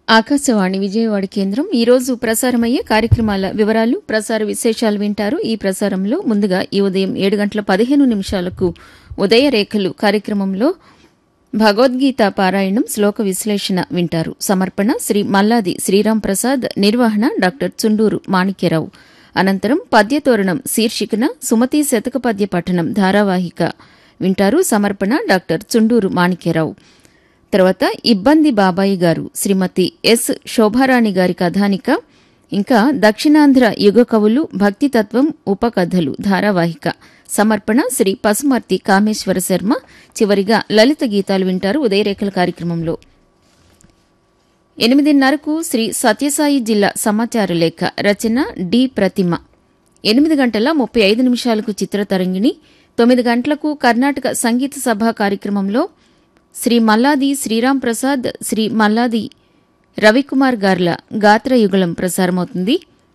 ఆకాశవాణి విజయవాడ కేంద్రం ఈ రోజు ప్రసారమయ్యే కార్యక్రమాల వివరాలు ప్రసార విశేషాలు వింటారు ఈ ప్రసారంలో ముందుగా ఈ ఉదయం ఏడు గంటల పదిహేను నిమిషాలకు ఉదయ రేఖలు కార్యక్రమంలో భగవద్గీత పారాయణం శ్లోక విశ్లేషణ వింటారు సమర్పణ శ్రీ మల్లాది శ్రీరాం ప్రసాద్ నిర్వహణ డాక్టర్ చుండూరు మాణిక్యరావు అనంతరం పద్యతోరణం శీర్షికన సుమతి శతక పద్య పఠనం ధారావాహిక వింటారు సమర్పణ డాక్టర్ చుండూరు మాణిక్యరావు తర్వాత ఇబ్బంది బాబాయి గారు శ్రీమతి ఎస్ శోభారాణి గారి కథానిక ఇంకా దక్షిణాంధ్ర యుగ కవులు భక్తితత్వం ఉపకథలు ధారావాహిక సమర్పణ శ్రీ పసుమర్తి కామేశ్వర శర్మ చివరిగా లలిత గీతాలు వింటారు ఉదయరేఖల కార్యక్రమంలో ఎనిమిదిన్నరకు శ్రీ సత్యసాయి జిల్లా సమాచార లేఖ రచన డి ప్రతిమ ఎనిమిది గంటల ముప్పై ఐదు నిమిషాలకు చిత్రతరంగిణి తొమ్మిది గంటలకు కర్ణాటక సంగీత సభ కార్యక్రమంలో శ్రీ మల్లాది శ్రీరాం ప్రసాద్ శ్రీ మల్లాది రవికుమార్ గార్ల గాత్రయుగళం ప్రసారమవుతుంది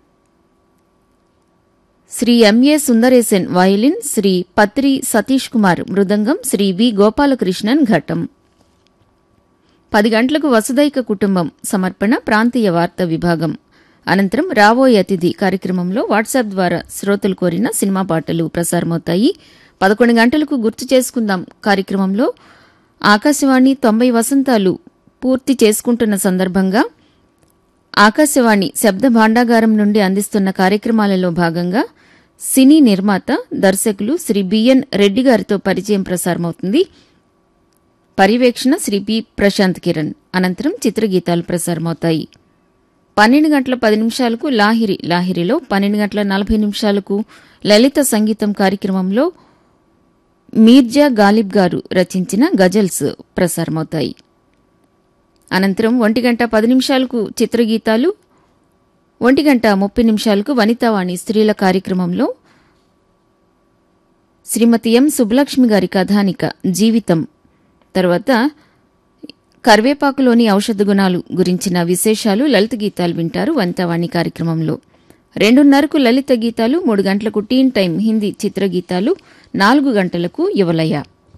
శ్రీ ఎంఏ సుందరేశన్ వయలిన్ శ్రీ పత్రి సతీష్ కుమార్ మృదంగం శ్రీ వి గోపాలకృష్ణన్ ఘటం పది గంటలకు వసుదైక కుటుంబం సమర్పణ ప్రాంతీయ వార్తా విభాగం అనంతరం రాబోయే అతిథి కార్యక్రమంలో వాట్సాప్ ద్వారా శ్రోతలు కోరిన సినిమా పాటలు ప్రసారమవుతాయి పదకొండు గంటలకు గుర్తు చేసుకుందాం కార్యక్రమంలో ఆకాశవాణి తొంభై వసంతాలు పూర్తి చేసుకుంటున్న సందర్భంగా ఆకాశవాణి శబ్ద భాండాగారం నుండి అందిస్తున్న కార్యక్రమాలలో భాగంగా సినీ నిర్మాత దర్శకులు శ్రీ బిఎన్ రెడ్డి గారితో పరిచయం ప్రసారమవుతుంది పర్యవేక్షణ శ్రీ పి ప్రశాంత్ కిరణ్ అనంతరం చిత్రగీతాలు ప్రసారమవుతాయి పన్నెండు గంటల పది నిమిషాలకు లాహిరి లాహిరిలో పన్నెండు గంటల నలభై నిమిషాలకు లలిత సంగీతం కార్యక్రమంలో మీర్జా గాలిబ్ గారు రచించిన గజల్స్ ప్రసారమవుతాయి అనంతరం ఒంటి గంట పది నిమిషాలకు చిత్రగీతాలు ఒంటి గంట ముప్పై నిమిషాలకు వనితావాణి స్త్రీల కార్యక్రమంలో శ్రీమతి ఎం సుబ్బలక్ష్మి గారి కథానిక జీవితం తర్వాత కరివేపాకులోని ఔషధ గుణాలు గురించిన విశేషాలు లలిత గీతాలు వింటారు వనితావాణి కార్యక్రమంలో రెండున్నరకు లలిత గీతాలు మూడు గంటలకు టీన్ టైం హిందీ చిత్రగీతాలు నాలుగు గంటలకు యువలయ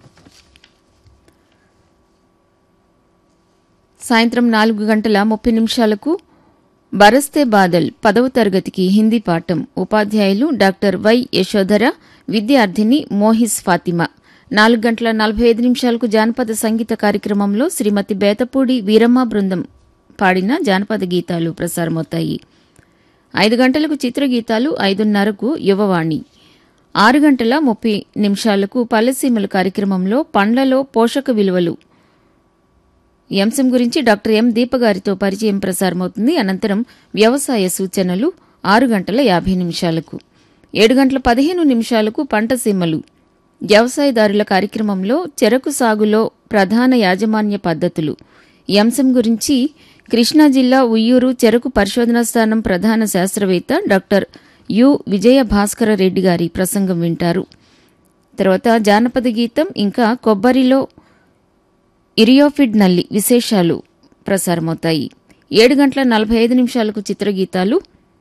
సాయంత్రం నాలుగు గంటల ముప్పై నిమిషాలకు బరస్తే బాదల్ పదవ తరగతికి హిందీ పాఠం ఉపాధ్యాయులు డాక్టర్ వై యశోధర విద్యార్థిని మోహిస్ ఫాతిమా నాలుగు గంటల నలభై ఐదు నిమిషాలకు జానపద సంగీత కార్యక్రమంలో శ్రీమతి బేతపూడి వీరమ్మ బృందం పాడిన జానపద గీతాలు ప్రసారమవుతాయి ఐదు గంటలకు చిత్రగీతాలు ఐదున్నరకు యువవాణి ఆరు గంటల ముప్పై నిమిషాలకు పల్లెసీమల కార్యక్రమంలో పండ్లలో పోషక విలువలు ఈ అంశం గురించి డాక్టర్ ఎం దీపగారితో పరిచయం ప్రసారమవుతుంది అనంతరం వ్యవసాయ సూచనలు ఆరు గంటల యాభై నిమిషాలకు ఏడు గంటల పదిహేను నిమిషాలకు పంట సీమలు వ్యవసాయదారుల కార్యక్రమంలో చెరకు సాగులో ప్రధాన యాజమాన్య పద్ధతులు ఈ అంశం గురించి కృష్ణా జిల్లా ఉయ్యూరు చెరకు పరిశోధనా స్థానం ప్రధాన శాస్త్రవేత్త డాక్టర్ యు విజయ భాస్కర రెడ్డి గారి ప్రసంగం వింటారు తర్వాత జానపద గీతం ఇంకా కొబ్బరిలో ఇరియోఫిడ్ నల్లి విశేషాలు ప్రసారమవుతాయి ఏడు గంటల నలభై ఐదు నిమిషాలకు చిత్రగీతాలు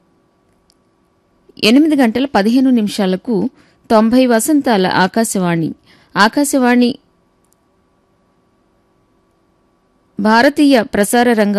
ఎనిమిది గంటల పదిహేను నిమిషాలకు తొంభై వసంతాల ఆకాశవాణి ఆకాశవాణి భారతీయ ప్రసార రంగం